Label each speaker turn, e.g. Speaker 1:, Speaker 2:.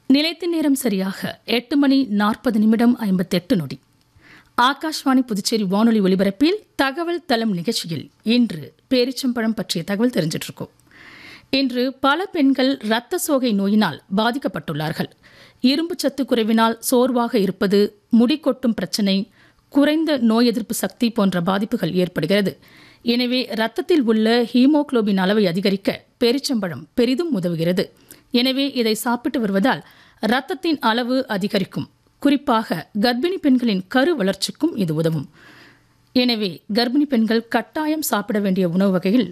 Speaker 1: நிலைத்த நேரம் சரியாக எட்டு மணி நாற்பது நிமிடம் ஐம்பத்தெட்டு நொடி ஆகாஷ்வாணி புதுச்சேரி வானொலி ஒலிபரப்பில் தகவல் தளம் நிகழ்ச்சியில் இன்று பேரிச்சம்பழம் பற்றிய தகவல் தெரிஞ்சிட்டு இருக்கோம் இன்று பல பெண்கள் இரத்த சோகை நோயினால் பாதிக்கப்பட்டுள்ளார்கள் இரும்பு சத்து குறைவினால் சோர்வாக இருப்பது முடி கொட்டும் பிரச்சனை குறைந்த நோய் எதிர்ப்பு சக்தி போன்ற பாதிப்புகள் ஏற்படுகிறது எனவே இரத்தத்தில் உள்ள ஹீமோகுளோபின் அளவை அதிகரிக்க பேரிச்சம்பழம் பெரிதும் உதவுகிறது எனவே இதை சாப்பிட்டு வருவதால் இரத்தத்தின் அளவு அதிகரிக்கும் குறிப்பாக கர்ப்பிணி பெண்களின் கரு வளர்ச்சிக்கும் இது உதவும் எனவே கர்ப்பிணி பெண்கள் கட்டாயம் சாப்பிட வேண்டிய உணவு வகையில்